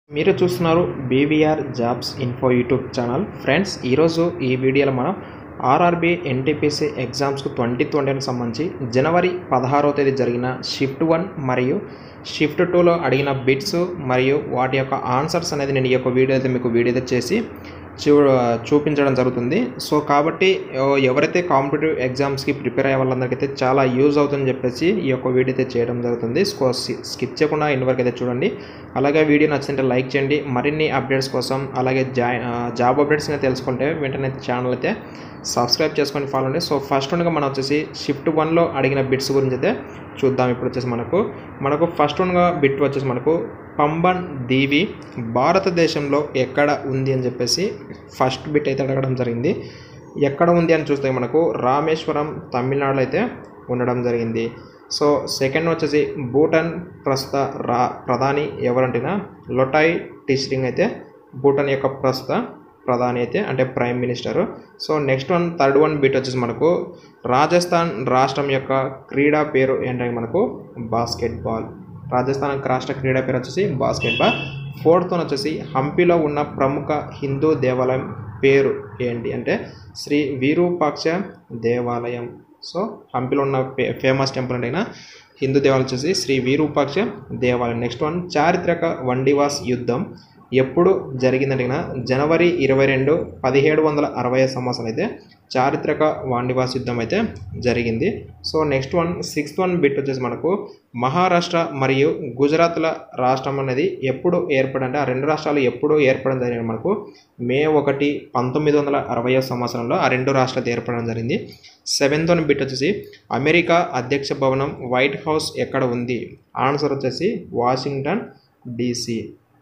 మీరు చూస్తున్నారు BVR jobs info YouTube channel friends ఈరోజు ఈ వీడియోలో మనం ఆర్ఆర్బీ ఎన్టీపీసీ ఎగ్జామ్స్కు ట్వంటీ ట్వంటీకి సంబంధించి జనవరి పదహారవ తేదీ జరిగిన షిఫ్ట్ వన్ మరియు షిఫ్ట్ టూలో అడిగిన బిట్స్ మరియు వాటి యొక్క ఆన్సర్స్ అనేది నేను ఈ యొక్క వీడియో అయితే మీకు వీడియో అయితే చేసి చూ చూపించడం జరుగుతుంది సో కాబట్టి ఎవ- ఎవరైతే కాంపిటేటివ్ ఎగ్జామ్స్కి ప్రిపేర్ అయ్యే వాళ్ళందరికీ అయితే చాలా యూజ్ అవుతుందని చెప్పేసి ఈ యొక్క వీడియో అయితే చేయడం జరుగుతుంది సో స్కిప్ చేయకుండా ఇన్ని వరకు అయితే చూడండి అలాగే వీడియో నచ్చింటే లైక్ చేయండి మరిన్ని అప్డేట్స్ కోసం అలాగే జాయ్ జాబ్ అప్డేట్స్ తెలుసుకుంటే వెంటనే ఛానల్ అయితే సబ్స్క్రైబ్ చేసుకొని ఫాలో అండి సో ఫస్ట్ వన్గా మనం వచ్చేసి షిఫ్ట్ వన్లో అడిగిన బిట్స్ గురించి అయితే చూద్దాం ఇప్పుడు వచ్చేసి మనకు మనకు ఫస్ట్ వన్గా బిట్ వచ్చేసి మనకు పంబన్ దీవి భారతదేశంలో ఎక్కడ ఉంది అని చెప్పేసి ఫస్ట్ బిట్ అయితే అడగడం జరిగింది ఎక్కడ ఉంది అని చూస్తే మనకు రామేశ్వరం తమిళనాడులో అయితే ఉండడం జరిగింది సో సెకండ్ వచ్చేసి భూటాన్ ప్రస్తుత రా ప్రధాని ఎవరంటేనా లొటాయ్ టిస్రింగ్ అయితే భూటాన్ యొక్క ప్రస్తుత ప్రధాని అయితే అంటే prime minister so next one third one bit వచ్చేసి మనకు రాజస్థాన్ రాష్ట్రం యొక్క క్రీడా పేరు ఏంటంటే మనకు బాస్కెట్బాల్ రాజస్థాన్ రాష్ట్ర క్రీడా పేరు వచ్చేసి బాస్కెట్బాల్ ఫోర్త్ వన్ వచ్చేసి హంపీలో ఉన్న ప్రముఖ హిందూ దేవాలయం పేరు ఏంటి అంటే శ్రీ వీరూపాక్ష దేవాలయం సో హంపీలో ఉన్న ఫే ఫేమస్ టెంపుల్ అంటే హిందూ దేవాలయం వచ్చేసి శ్రీ వీరూపాక్ష దేవాలయం నెక్స్ట్ వన్ చారిత్రక వండివాస్ యుద్ధం ఎప్పుడు జరిగిందంటే జనవరి ఇరవై రెండు పదిహేడు వందల అరవై సంవత్సరం అయితే చారిత్రక వాండివాస్ యుద్ధం అయితే జరిగింది so next one sixth one bit వచ్చేసి మనకు మహారాష్ట్ర మరియు గుజరాత్ల రాష్ట్రం అనేది ఎప్పుడు ఏర్పడంటే ఆ రెండు రాష్ట్రాలు ఎప్పుడు ఏర్పడడం జరిగింది మనకు మే ఒకటి పంతొమ్మిది వందల అరవై సంవత్సరంలో ఆ రెండు రాష్ట్రాలు ఏర్పడడం జరిగింది సెవెంత్ వన్ బిట్ వచ్చేసి అమెరికా అధ్యక్ష భవనం వైట్ హౌస్ ఎక్కడ ఉంది ఆన్సర్ వచ్చేసి వాషింగ్టన్ డీసీ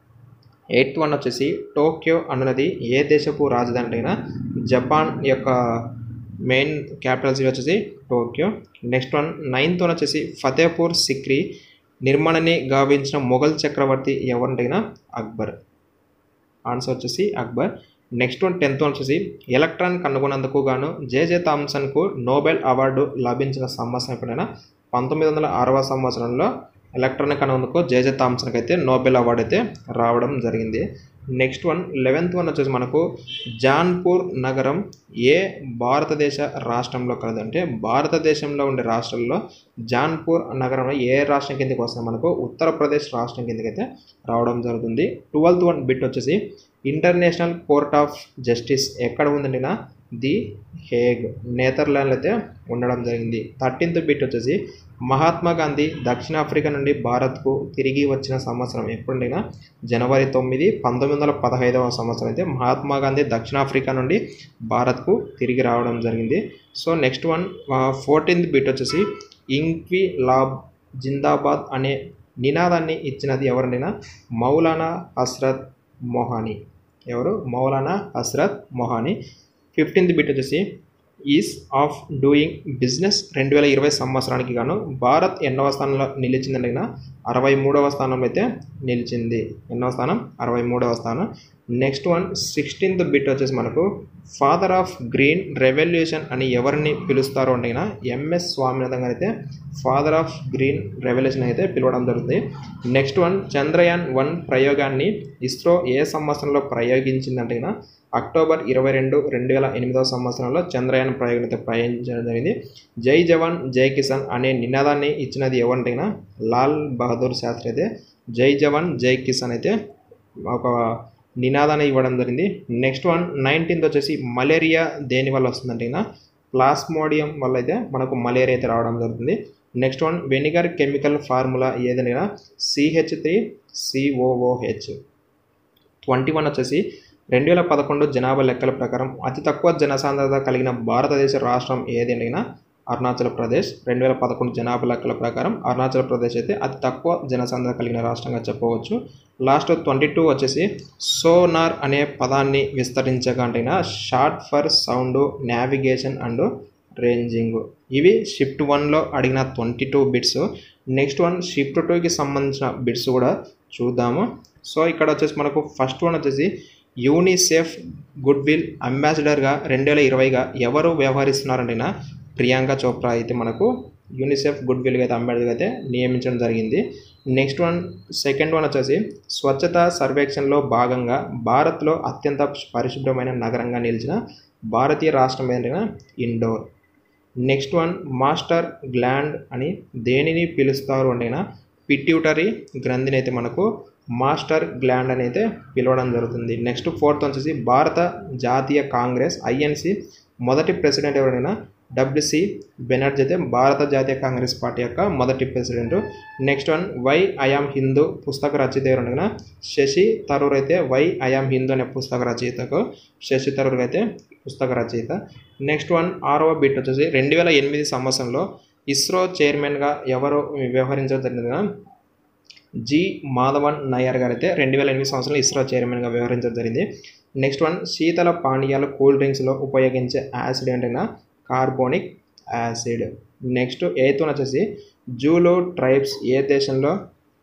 ఎయిత్ వన్ వచ్చేసి టోక్యో అన్నది ఏ దేశపు రాజధాని అయినా జపాన్ యొక్క మెయిన్ క్యాపిటల్ సిటీ వచ్చేసి Tokyo next one ninth one వచ్చేసి ఫతేపూర్ సిక్రీ నిర్మాణాన్ని గావించిన మొఘల్ చక్రవర్తి ఎవరినైనా అక్బర్ ఆన్సర్ వచ్చేసి Akbar next one tenth one వచ్చేసి ఎలక్ట్రాన్ కనుగొన్నందుకు గాను జేజే థామ్సన్కు నోబెల్ అవార్డు లభించిన సంవత్సరం ఎప్పుడైనా పంతొమ్మిది వందల అరవై సంవత్సరంలో ఎలక్ట్రానిక్ కనుగొన్నందుకు జేజే థామ్సన్కి అయితే నోబెల్ అవార్డు అయితే రావడం జరిగింది నెక్స్ట్ వన్ లెవెన్త్ వన్ వచ్చేసి మనకు జాన్పూర్ నగరం ఏ భారతదేశ రాష్ట్రంలో కలదంటే భారతదేశంలో ఉండే రాష్ట్రాల్లో జాన్పూర్ నగరంలో ఏ రాష్ట్రం కిందకి వస్తుంది మనకు ఉత్తరప్రదేశ్ రాష్ట్రం కిందకి అయితే రావడం జరుగుతుంది ట్వెల్త్ వన్ బిట్ వచ్చేసి ఇంటర్నేషనల్ కోర్ట్ ఆఫ్ జస్టిస్ ఎక్కడ ఉందంటే ది హేగ్ నేదర్లాండ్లో అయితే ఉండడం జరిగింది థర్టీన్త్ బిట్ వచ్చేసి మహాత్మా గాంధీ దక్షిణాఫ్రికా నుండి భారత్కు తిరిగి వచ్చిన సంవత్సరం ఎప్పుడైనా జనవరి తొమ్మిది పంతొమ్మిది వందల పదహైదవ సంవత్సరం అయితే మహాత్మా గాంధీ దక్షిణాఫ్రికా నుండి భారత్కు తిరిగి రావడం జరిగింది so next one fourteenth bit వచ్చేసి ఇంక్వి లాబ్ జిందాబాద్ అనే నినాదాన్ని ఇచ్చినది ఎవరినైనా మౌలానా హస్రత్ మొహానీ ఎవరు మౌలానా హస్రత్ మొహానీ ఫిఫ్టీన్త్ బిట్ వచ్చేసి ఈజ్ ఆఫ్ డూయింగ్ బిజినెస్ రెండు వేల ఇరవై సంవత్సరానికి గాను భారత్ ఎన్నవ స్థానంలో నిలిచిందంటే అరవై మూడవ స్థానంలో అయితే నిలిచింది ఎన్నవ స్థానం అరవై మూడవ స్థానం నెక్స్ట్ వన్ సిక్స్టీన్త్ బిట్ వచ్చేసి మనకు ఫాదర్ ఆఫ్ గ్రీన్ రెవల్యూషన్ అని ఎవరిని పిలుస్తారో అంటే ఎంఎస్ స్వామినాథన్ గారు అయితే ఫాదర్ ఆఫ్ గ్రీన్ రెవల్యూషన్ అయితే పిలవడం జరుగుతుంది నెక్స్ట్ వన్ చంద్రయాన్ వన్ ప్రయోగాన్ని ఇస్రో ఏ సంవత్సరంలో ప్రయోగించిందంటే అక్టోబర్ ఇరవై రెండు రెండు వేల ఎనిమిదవ సంవత్సరంలో చంద్రయాన్ ప్రయోగం అయితే ప్రయోగించడం జరిగింది జై జవాన్ జై కిసాన్ అనే నినాదాన్ని ఇచ్చినది ఎవరంటైనా లాల్ బహదూర్ శాస్త్రి అయితే జై జవాన్ జై కిసాన్ అయితే ఒక నినాదాన్ని ఇవ్వడం జరిగింది నెక్స్ట్ వన్ నైన్టీన్త్ వచ్చేసి మలేరియా దేని వల్ల వస్తుందంటే ప్లాస్మోడియం వల్ల అయితే మనకు మలేరియా అయితే రావడం జరుగుతుంది next one vinegar chemical formula ఏదైనా CH three COOH twenty one వచ్చేసి రెండు వేల పదకొండు జనాభా లెక్కల ప్రకారం అతి తక్కువ జనసాంద్రత కలిగిన భారతదేశ రాష్ట్రం ఏది అయినా అరుణాచల్ ప్రదేశ్ రెండు వేల పదకొండు జనాభా లెక్కల ప్రకారం అరుణాచల్ ప్రదేశ్ అయితే అతి తక్కువ జనసాంద్రత కలిగిన రాష్ట్రంగా చెప్పవచ్చు లాస్ట్ ట్వంటీ టూ వచ్చేసి సోనార్ అనే పదాన్ని విస్తరించగా అంటే short for sound navigation and ranging ఇవి షిఫ్ట్ వన్లో అడిగిన twenty two bits next one shift టూకి సంబంధించిన బిట్స్ కూడా చూద్దాము సో ఇక్కడ వచ్చేసి మనకు ఫస్ట్ వన్ వచ్చేసి యూనిసెఫ్ గుడ్ విల్ అంబాసిడర్గా రెండు వేల ఇరవైగా ఎవరు వ్యవహరిస్తున్నారంటే ప్రియాంక చోప్రా అయితే మనకు యూనిసెఫ్ గుడ్ విల్గా అయితే అంబాసిడర్గా అయితే నియమించడం జరిగింది నెక్స్ట్ వన్ సెకండ్ వన్ వచ్చేసి స్వచ్ఛత సర్వేక్షణలో భాగంగా భారత్లో అత్యంత పరిశుభ్రమైన నగరంగా నిలిచిన భారతీయ రాష్ట్రం ఏంటంటే Indore next one master gland అని దేనిని పిలుస్తారు అంటే పిట్యూటరీ గ్రంథిని అయితే మనకు మాస్టర్ గ్లాండ్ అని అయితే పిలవడం జరుగుతుంది నెక్స్ట్ ఫోర్త్ వచ్చేసి భారత జాతీయ కాంగ్రెస్ ఐఎన్సి మొదటి ప్రెసిడెంట్ ఎవరైనా డబ్ల్యూసి బెనర్జీ అయితే భారత జాతీయ కాంగ్రెస్ పార్టీ యొక్క మొదటి president next one why I am Hindu పుస్తక రచయిత ఎవరైనా శశి తరూర్ అయితే వై ఐఆమ్ హిందూ అనే పుస్తక రచయితకు శశి తరూర్ అయితే పుస్తక రచయిత నెక్స్ట్ వన్ ఆరవ బిట్ వచ్చేసి రెండు వేల ఎనిమిది సంవత్సరంలో ఇస్రో చైర్మన్గా ఎవరు వ్యవహరించడం జరిగింది జి మాధవన్ నాయర్ గారు అయితే రెండు వేల ఎనిమిది సంవత్సరంలో ఇస్రో చైర్మన్గా వ్యవహరించడం జరిగింది నెక్స్ట్ వన్ శీతల పానీయాలు కూల్ డ్రింక్స్లో ఉపయోగించే యాసిడ్ ఏంటంటే carbonic acid next eighth one వచ్చేసి జూలో ట్రైబ్స్ ఏ దేశంలో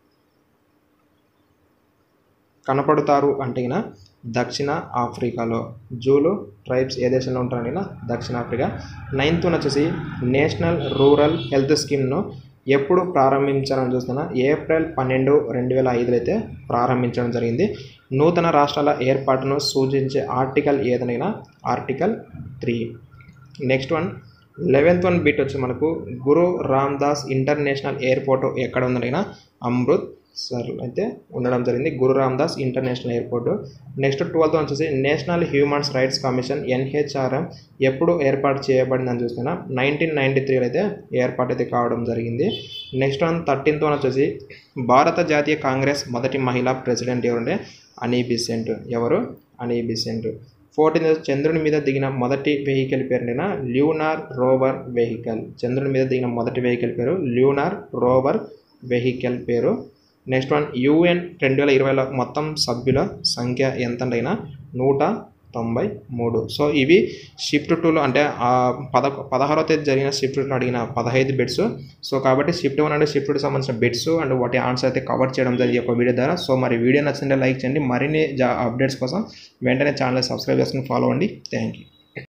కనపడతారు అంటే దక్షిణ ఆఫ్రికాలో జూలు ట్రైబ్స్ ఏ దేశంలో ఉంటారంటే దక్షిణ ఆఫ్రికా నైన్త్ వన్ వచ్చేసి నేషనల్ రూరల్ హెల్త్ స్కీమ్ను ఎప్పుడు ప్రారంభించాలని చూస్తున్నా ఏప్రిల్ పన్నెండు రెండు వేల ఐదులో అయితే ప్రారంభించడం జరిగింది నూతన రాష్ట్రాల ఏర్పాటును సూచించే ఆర్టికల్ ఏదైనా article three next one eleventh one bit వచ్చి మనకు గురు రామ్దాస్ ఇంటర్నేషనల్ ఎయిర్పోర్ట్ ఎక్కడ ఉందనగా అమృత్ సర్ అయితే ఉండడం జరిగింది Guru Ramdas international airport next twelfth వచ్చేసి national humans rights commission NHRM ఎప్పుడు ఏర్పాటు చేయబడిందని చూస్తున్నా నైన్టీన్ నైంటీ త్రీలో అయితే ఏర్పాటు అయితే కావడం జరిగింది నెక్స్ట్ వన్ థర్టీన్త్ వన్ వచ్చేసి భారత జాతీయ కాంగ్రెస్ మొదటి మహిళా ప్రెసిడెంట్ ఎవరంటే అనీ బిసెంట్ ఎవరు అనీ బిసెంట్ ఫోర్టీన్ చంద్రుని మీద దిగిన మొదటి వెహికల్ పేరున ల్యూనార్ రోవర్ వెహికల్ చంద్రుని మీద దిగిన మొదటి వెహికల్ పేరు ల్యూనార్ రోవర్ వెహికల్ పేరు నెక్స్ట్ వన్ యూఎన్ రెండు వేల ఇరవైలో మొత్తం సభ్యుల సంఖ్య ఎంతంటైనా నూట తొంభై మూడు సో ఇవి షిఫ్ట్ టూలో అంటే పద పదహారో తేదీ జరిగిన షిఫ్ట్ టూలో అడిగిన పదహైదు బిట్స్ సో కాబట్టి షిఫ్ట్ వన్ అంటే షిఫ్ట్ టూకి సంబంధించిన బిట్స్ అండ్ వాటి ఆన్సర్ అయితే కవర్ చేయడం జరిగింది ఒక వీడియో ద్వారా సో మరి వీడియో నచ్చింటే లైక్ చేయండి మరిన్ని జా అప్డేట్స్ కోసం వెంటనే ఛానల్ సబ్స్క్రైబ్ చేసుకుని ఫాలో అవ్వండి థ్యాంక్ యూ